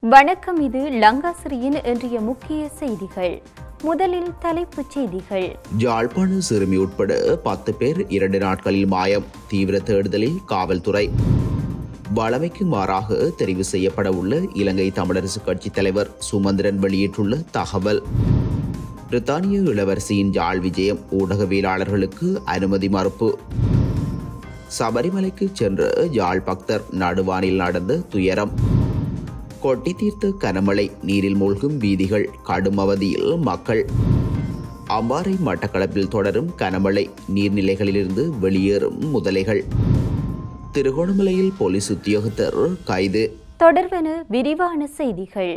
வணக்கம் இது லங்காசிரியின் இன்றைய முக்கிய செய்திகள் முதலில் தலைப்புச் செய்திகள் யாழ்ப்பாண சிறுமி உட்பட பத்து பேர் இரண்டு நாட்களில் மாயம் தீவிர தேடுதலில் காவல்துறை வளமைக்கு மாறாக தெரிவு செய்யப்பட உள்ள இலங்கை தமிழரசு கட்சி தலைவர் சுமந்திரன் வெளியிட்டுள்ள தகவல் பிரித்தானிய இளவரசியின் யாழ் விஜயம் ஊடகவியலாளர்களுக்கு அனுமதி மறுப்பு சபரிமலைக்கு சென்ற யாழ் பக்தர் நடுவானில் நடந்த துயரம் கொட்டி தீர்த்த கனமழை நீரில் மூழ்கும் வீதிகள் கடும் அவதியில் மக்கள் அம்பாறை மட்டக்களப்பில் தொடரும் கனமழை நீர்நிலைகளிலிருந்து வெளியேறும் முதலைகள் திருகோணமலையில் போலீஸ் உத்தியோகத்தர் கைது தொடர்வன விரிவான செய்திகள்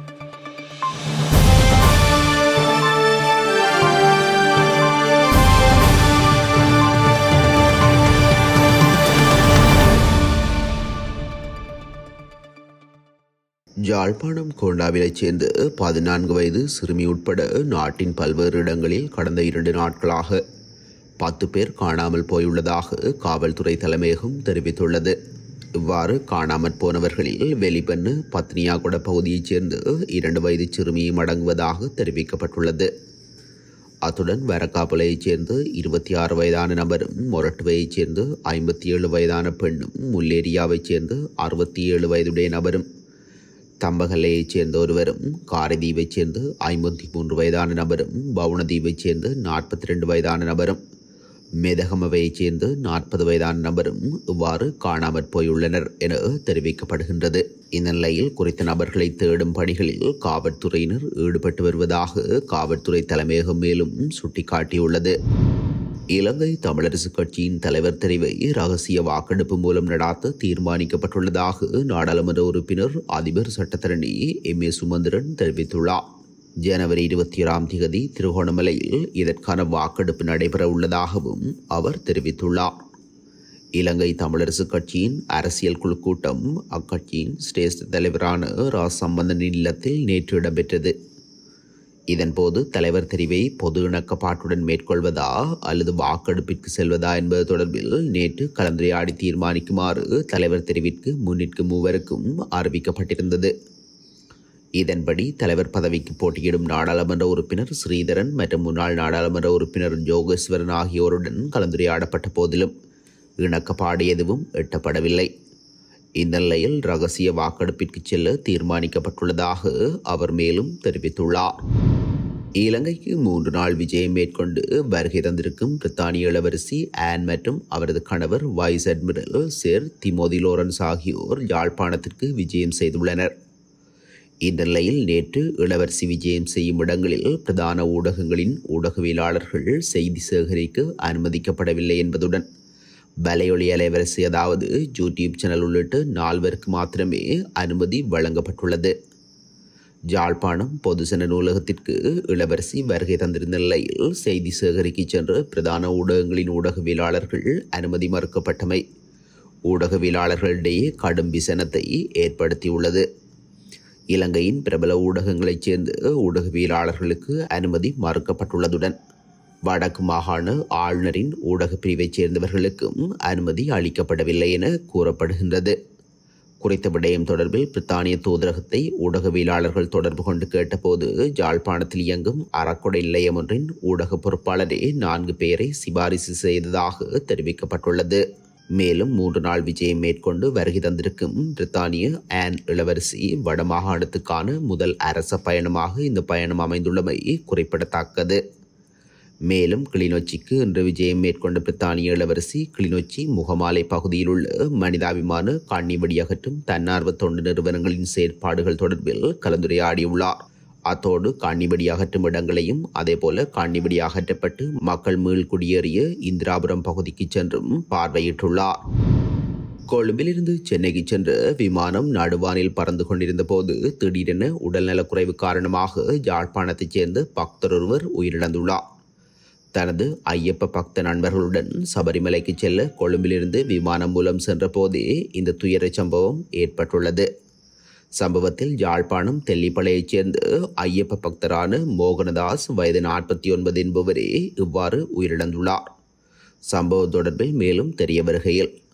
யாழ்ப்பாணம் கோண்டாவிலைச் சேர்ந்த பதினான்கு வயது சிறுமி உட்பட நாட்டின் பல்வேறு இடங்களில் கடந்த இரண்டு நாட்களாக பத்து பேர் காணாமல் போயுள்ளதாக காவல்துறை தலைமையகம் தெரிவித்துள்ளது இவ்வாறு காணாமற் போனவர்களில் வெளிப்பண்ணு பத்னியாகுட பகுதியைச் சேர்ந்த இரண்டு வயது சிறுமியும் அடங்குவதாக தெரிவிக்கப்பட்டுள்ளது அத்துடன் வரக்காப்பலையைச் சேர்ந்த இருபத்தி ஆறு வயதான நபரும் மொரட்டுவையைச் சேர்ந்த ஐம்பத்தி ஏழு வயதான பெண்ணும் முல்லேரியாவைச் சேர்ந்த அறுபத்தி ஏழு வயதுடைய நபரும் தம்பகல்லையைச் சேர்ந்த ஒருவரும் காரைதீவைச் சேர்ந்த ஐம்பத்தி மூன்று வயதான நபரும் பவுனதீவைச் சேர்ந்த நாற்பத்தி ரெண்டு வயதான நபரும் மேதகமவையைச் சேர்ந்த நாற்பது வயதான நபரும் இவ்வாறு காணாமற் போயுள்ளனர் என தெரிவிக்கப்படுகின்றது இந்த நிலையில் குறித்த நபர்களை தேடும் பணிகளில் காவல்துறையினர் ஈடுபட்டு வருவதாக காவல்துறை தலைமையகம் மேலும் சுட்டிக்காட்டியுள்ளது இலங்கை தமிழரசு கட்சியின் தலைவர் தெரிவை ரகசிய வாக்கெடுப்பு மூலம் நடாத்த தீர்மானிக்கப்பட்டுள்ளதாக நாடாளுமன்ற உறுப்பினர் அதிபர் சட்டத்தரணி எம் ஏ சுமந்திரன் தெரிவித்துள்ளார் ஜனவரி இருபத்தி ஏழாம் தேதி திருகோணமலையில் இதற்கான வாக்கெடுப்பு நடைபெற உள்ளதாகவும் அவர் தெரிவித்துள்ளார் இலங்கை தமிழரசு கட்சியின் அரசியல் குழு கூட்டம் அக்கட்சியின் சிரேஷ்ட தலைவரான ரா சம்பந்தனின் இல்லத்தில் நேற்று இடம்பெற்றது இதன்போது தலைவர் தெரிவை பொது இணக்கப்பாட்டுடன் மேற்கொள்வதா அல்லது வாக்கெடுப்பிற்கு செல்வதா என்பது தொடர்பில் நேற்று கலந்துரையாடி தீர்மானிக்குமாறு தலைவர் தெரிவிற்கு முன்னிற்கும் மூவருக்கும் அறிவிக்கப்பட்டிருந்தது இதன்படி தலைவர் பதவிக்கு போட்டியிடும் நாடாளுமன்ற உறுப்பினர் ஸ்ரீதரன் மற்றும் முன்னாள் நாடாளுமன்ற உறுப்பினர் ஜோகேஸ்வரன் ஆகியோருடன் கலந்துரையாடப்பட்ட போதிலும் இணக்கப்பாடு எதுவும் எட்டப்படவில்லை இந்த நிலையில் ரகசிய வாக்கெடுப்பிற்கு செல்ல தீர்மானிக்கப்பட்டுள்ளதாக அவர் மேலும் தெரிவித்துள்ளார் இலங்கைக்கு மூன்று நாள் விஜயம் மேற்கொண்டு வருகை தந்திருக்கும் பிரித்தானிய இளவரசி ஆன் மற்றும் அவரது கணவர் vice admiral sir Timothy Lawrence ஆகியோர் யாழ்ப்பாணத்திற்கு விஜயம் செய்துள்ளனர் இந்த நிலையில் நேற்று இளவரசி விஜயம் செய்யும் இடங்களில் பிரதான ஊடகங்களின் ஊடகவியலாளர்கள் செய்தி சேகரிக்க அனுமதிக்கப்படவில்லை என்பதுடன் வலையொலி அலைவரிசை அதாவது யூடியூப் சேனல் உள்ளிட்ட நால்வருக்கு மாத்திரமே அனுமதி வழங்கப்பட்டுள்ளது ஜாழ்ப்பாணம் பொதுசன நூலகத்திற்கு இளவரசி வருகை தந்திருந்த நிலையில் செய்தி சேகரிக்க சென்ற பிரதான ஊடகங்களின் ஊடகவியலாளர்கள் அனுமதி மறுக்கப்பட்டமை ஊடகவியலாளர்களிடையே கடும் விசனத்தை ஏற்படுத்தியுள்ளது இலங்கையின் பிரபல ஊடகங்களைச் சேர்ந்த ஊடகவியலாளர்களுக்கு அனுமதி மறுக்கப்பட்டுள்ளதுடன் வடக்கு மாகாண ஆளுநரின் ஊடகப் பிரிவைச் சேர்ந்தவர்களுக்கும் அனுமதி அளிக்கப்படவில்லை என கூறப்படுகின்றது குறித்த விடயம் தொடர்பில் பிரித்தானிய தூதரகத்தை ஊடகவியலாளர்கள் தொடர்பு கொண்டு கேட்டபோது ஜாழ்ப்பாணத்தில் இயங்கும் அறக்கொடை நிலையம் ஒன்றின் ஊடக பொறுப்பாளரே நான்கு பேரை சிபாரிசு செய்ததாக தெரிவிக்கப்பட்டுள்ளது மேலும் மூன்று நாள் விஜயம் மேற்கொண்டு வருகை தந்திருக்கும் பிரித்தானிய ஆன் இளவரசி வடமாகாணத்துக்கான முதல் அரச பயணமாக இந்த பயணம் அமைந்துள்ளமை குறிப்பிடத்தக்கது மேலும் கிளிநொச்சிக்கு இன்று விஜயம் மேற்கொண்ட பிரித்தானிய இளவரசி கிளிநொச்சி முகமாலை பகுதியில் உள்ள மனிதாபிமான கண்ணி அகற்றும் தன்னார்வ தொண்டு நிறுவனங்களின் செயற்பாடுகள் தொடர்பில் கலந்துரையாடியுள்ளார் அத்தோடு காணிவடி அகற்றும் இடங்களையும் அதேபோல காணிவடி அகற்றப்பட்டு மக்கள் மீள் குடியேறிய இந்திராபுரம் பகுதிக்கு சென்றும் பார்வையிட்டுள்ளார் கொழும்பிலிருந்து சென்னைக்கு சென்ற விமானம் நடுவானில் பறந்து கொண்டிருந்த போது திடீரென உடல்நலக்குறைவு காரணமாக யாழ்ப்பாணத்தைச் சேர்ந்த பக்தர் ஒருவர் உயிரிழந்துள்ளார் தனது ஐயப்ப பக்த நண்பர்களுடன் சபரிமலைக்கு செல்ல கொழும்பிலிருந்து விமானம் மூலம் சென்ற போதே இந்த துயர சம்பவம் ஏற்பட்டுள்ளது சம்பவத்தில் யாழ்ப்பாணம் தெல்லிப்பளையைச் சேர்ந்த ஐயப்ப பக்தரான மோகனதாஸ் வயது நாற்பத்தி ஒன்பது என்பவரே இவ்வாறு உயிரிழந்துள்ளார் சம்பவம் தொடர்பில் மேலும் தெரிய வருகையில்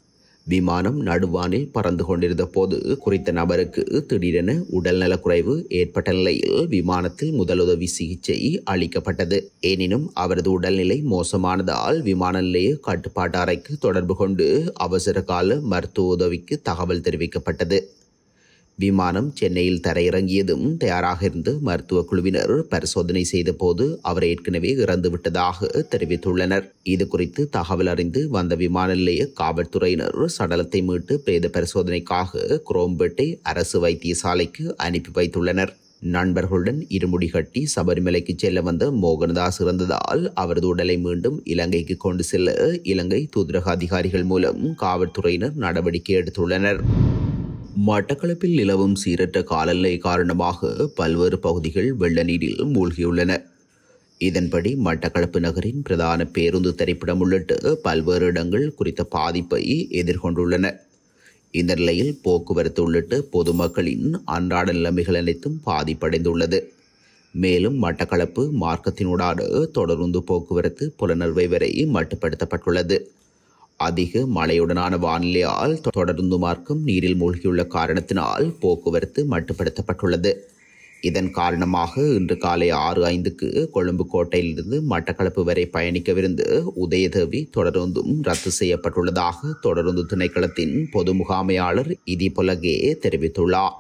விமானம் நடுவானில் பறந்து கொண்டிருந்த போது குறித்த நபருக்கு திடீரென உடல்நலக்குறைவு ஏற்பட்ட நிலையில் விமானத்தில் முதலுதவி சிகிச்சை அளிக்கப்பட்டது எனினும் அவரது உடல்நிலை மோசமானதால் விமான நிலைய கட்டுப்பாட்டு அறைக்கு தொடர்பு கொண்டு அவசர கால மருத்துவ உதவிக்கு தகவல் தெரிவிக்கப்பட்டது விமானம் சென்னையில் தரையிறங்கியதும் தயாராக இருந்து மருத்துவ குழுவினர் பரிசோதனை செய்தபோது அவர் ஏற்கனவே இறந்துவிட்டதாக தெரிவித்துள்ளனர் இது குறித்து தகவல் அறிந்து வந்த விமான நிலைய காவல்துறையினர் சடலத்தை மீட்டு பிரேத பரிசோதனைக்காக குரோம்பேட்டை அரசு வைத்தியசாலைக்கு அனுப்பி வைத்துள்ளனர் நண்பர்களுடன் இருமுடி கட்டி சபரிமலைக்கு செல்ல வந்த மோகனதாஸ் இறந்ததால் அவரது உடலை மீண்டும் இலங்கைக்கு கொண்டு செல்ல இலங்கை தூதரக அதிகாரிகள் மூலம் காவல்துறையினர் நடவடிக்கை எடுத்துள்ளனர் மட்டக்களப்பில் நிலவும் சீரற்ற காலநிலை காரணமாக பல்வேறு பகுதிகள் வெள்ள நீரில் மூழ்கியுள்ளன இதன்படி மட்டக்களப்பு நகரின் பிரதான பேருந்து திரைப்படம் உள்ளிட்ட பல்வேறு இடங்கள் குறித்த பாதிப்பை எதிர்கொண்டுள்ளன இந்த நிலையில் போக்குவரத்து உள்ளிட்ட பொதுமக்களின் அன்றாட நிலைமைகள் அனைத்தும் பாதிப்படைந்துள்ளது மேலும் மட்டக்களப்பு மார்க்கத்தினூடான தொடருந்து போக்குவரத்து புலனர்வை வரை மட்டுப்படுத்தப்பட்டுள்ளது அதிக மழையுடனான வானிலையால் தொடர்ந்து மார்க்கம் நீரில் மூழ்கியுள்ள காரணத்தினால் போக்குவரத்து மட்டுப்படுத்தப்பட்டுள்ளது இதன் காரணமாக இன்று காலை ஆறு ஐந்துக்கு கொழும்பு கோட்டையிலிருந்து மட்டக்களப்பு வரை பயணிக்கவிருந்து உதயதேவி தொடருந்தும் ரத்து செய்யப்பட்டுள்ளதாக தொடருந்து திணைக்களத்தின் பொது முகாமையாளர் இதி பொலகே தெரிவித்துள்ளார்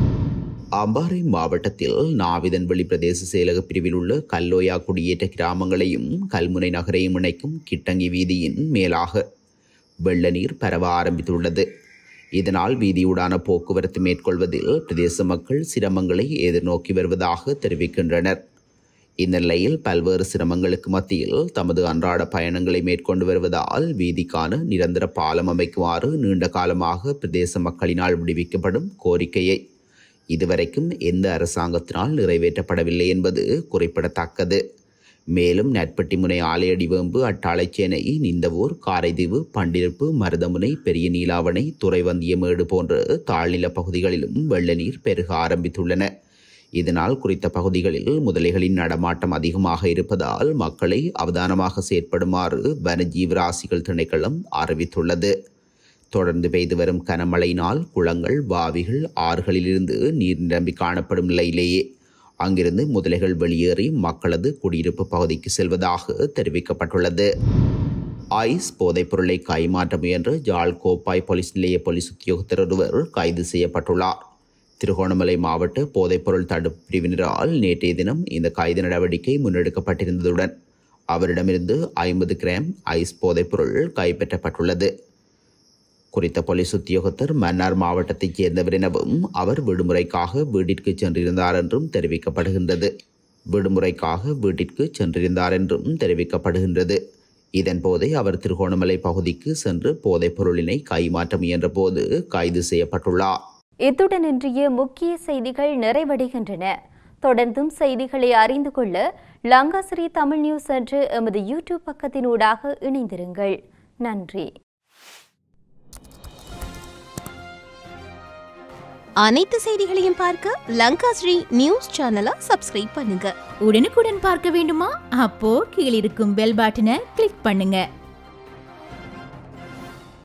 அம்பாறை மாவட்டத்தில் நாவிதன்வெளி பிரதேச செயலக பிரிவில் உள்ள கல்லோயா குடியேற்ற கிராமங்களையும் கல்முனை நகரையும் இணைக்கும் கிட்டங்கி வீதியின் மேலாக வெள்ள நீர் பரவ ஆரம்பித்துள்ளது இதனால் வீதியூடான போக்குவரத்து மேற்கொள்வதில் பிரதேச மக்கள் சிரமங்களை எதிர்நோக்கி வருவதாக தெரிவிக்கின்றனர் இந்த நிலையில் பல்வேறு சிரமங்களுக்கு மத்தியில் தமது அன்றாட பயணங்களை மேற்கொண்டு வருவதால் வீதிக்கான நிரந்தர பாலம் அமைக்குமாறு நீண்ட காலமாக பிரதேச மக்களினால் விடுவிக்கப்படும் கோரிக்கையை இதுவரைக்கும் எந்த அரசாங்கத்தினால் நிறைவேற்றப்படவில்லை என்பது குறிப்பிடத்தக்கது மேலும் நட்பட்டிமுனை ஆலையடிவேம்பு அட்டாளைச்சேனை நிந்தவூர் காரைதீவு பண்டிருப்பு மருதமுனை பெரிய நீலாவணை துறைவந்தியமேடு போன்ற தாழ்நில பகுதிகளிலும் வெள்ள நீர் பெருக ஆரம்பித்துள்ளன இதனால் குறித்த பகுதிகளில் முதலைகளின் நடமாட்டம் அதிகமாக இருப்பதால் மக்களை அவதானமாக செயற்படுமாறு வனஜீவராசிகள் திணைக்களம் அறிவித்துள்ளது தொடர்ந்து பெய்து வரும் கனமழையினால் குளங்கள் பாவிகள் ஆறுகளிலிருந்து நீர் நிரம்பி காணப்படும் நிலையிலேயே அங்கிருந்து முதலைகள் வெளியேறி மக்களது குடியிருப்பு பகுதிக்கு செல்வதாக தெரிவிக்கப்பட்டுள்ளது ஐஸ் போதைப் பொருளை கைமாற்ற முயன்ற ஜாழ் கோப்பாய் போலீஸ் நிலைய போலீஸ் உத்தியோகத்தர் ஒருவர் கைது செய்யப்பட்டுள்ளார் திருகோணமலை மாவட்ட போதைப்பொருள் தடுப்பு பிரிவினரால் நேற்றைய தினம் இந்த கைது நடவடிக்கை முன்னெடுக்கப்பட்டிருந்ததுடன் அவரிடமிருந்து ஐம்பது கிராம் ஐஸ் போதைப்பொருள் கைப்பற்றப்பட்டுள்ளது குறித்த போலீஸ் உத்தியோகத்தர் மன்னார் மாவட்டத்தைச் சேர்ந்தவர் எனவும் அவர் விடுமுறைக்காக வீட்டிற்கு சென்றிருந்தார் என்றும் தெரிவிக்கப்படுகின்றது விடுமுறைக்காக வீட்டிற்கு சென்றிருந்தார் என்றும் தெரிவிக்கப்படுகின்றது இதன்போதே அவர் திருகோணமலை பகுதிக்கு சென்று போதைப் பொருளினை கைமாற்ற முயன்றபோது கைது செய்யப்பட்டுள்ளார் இத்துடன் இன்றைய முக்கிய செய்திகள் நிறைவடைகின்றன தொடர்ந்தும் செய்திகளை அறிந்து கொள்ள லங்காசிரி தமிழ் நியூஸ் என்ற எமது யூடியூப் பக்கத்தினூடாக இணைந்திருங்கள் நன்றி அனைத்து செய்திகளையும் பார்க்க லங்காஸ்ரீ நியூஸ் சேனலை சப்ஸ்கிரைப் பண்ணுங்க உடனுக்குடன் பார்க்க வேண்டுமா அப்போ கீழிருக்கும் பெல் பட்டனை கிளிக் பண்ணுங்க